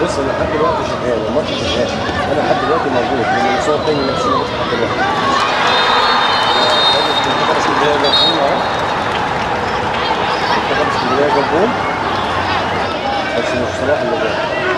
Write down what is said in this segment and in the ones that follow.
بص انا لحد دلوقتي شغال الماتش شغال انا لحد دلوقتي موجود من الصور تاني نفس الماتش لحد دلوقتي منتخب اسكندريه جاب جول اهو منتخب اسكندريه جاب جول بس مش صلاح اللي جاب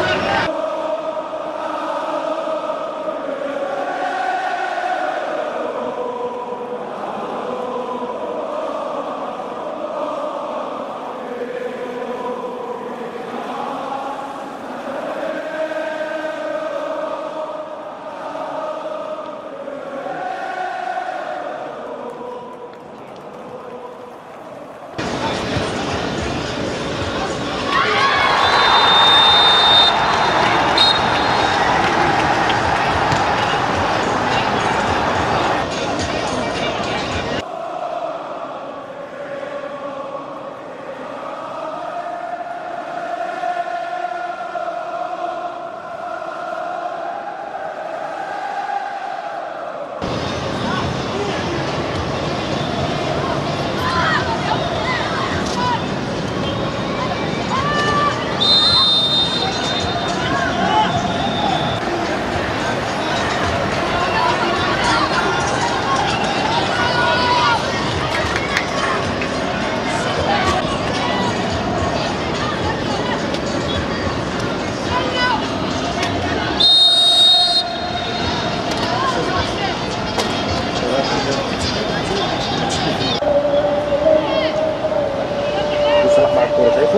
صلاح مع الكوره شايفه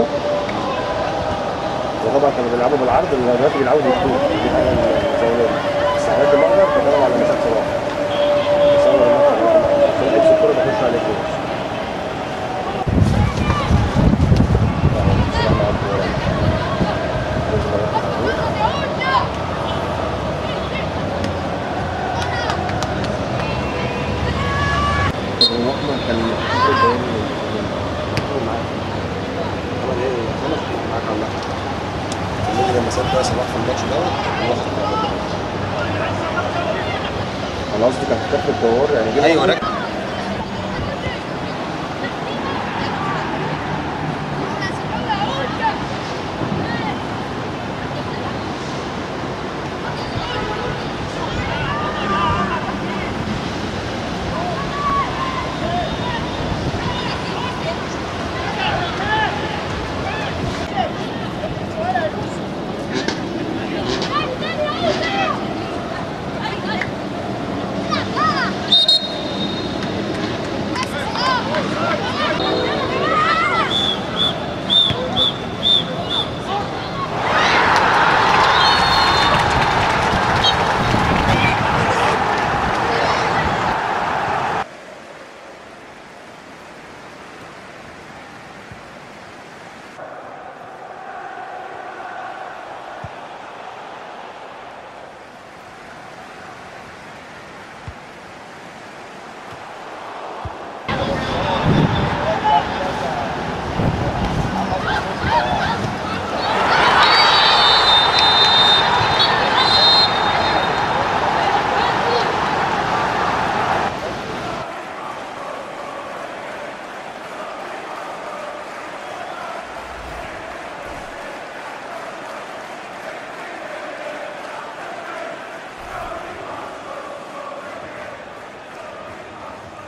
وطبعا كانوا بيلعبوا بالعرض دلوقتي بيلعبوا بالطول دي حاجه زي بس على قد ما اقدر بدور على مساحه صلاح بصور الماتش عشان لبس الكوره بخش عليه جول صلاح مع الكوره محمد كان المفروض يبين معاك طبعا ايه خلاص معاك على اللحظه النجم لما ساب بقى صلاح في الماتش دوت واخد انا قصدي كان في كف الدوار يعني جه ايوه رك...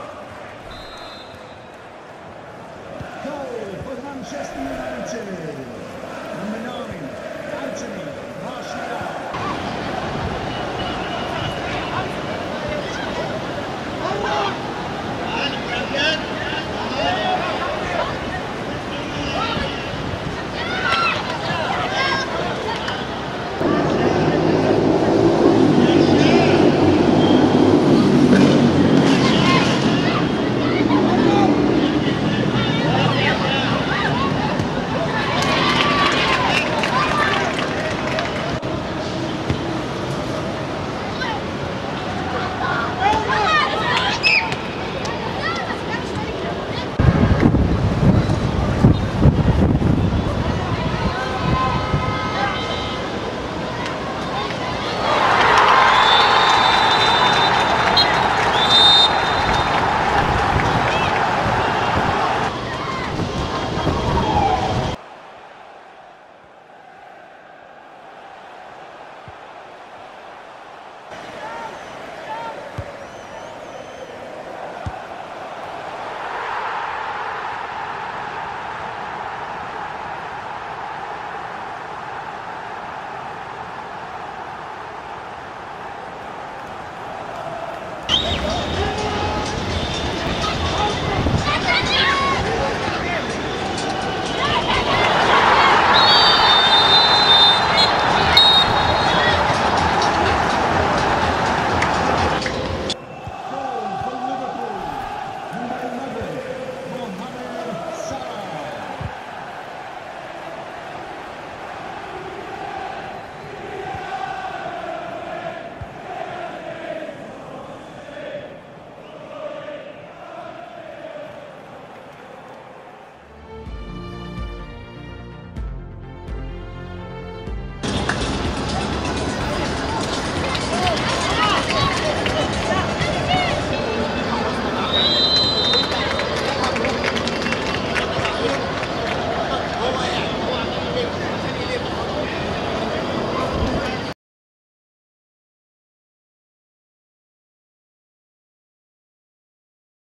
Goal for Manchester United.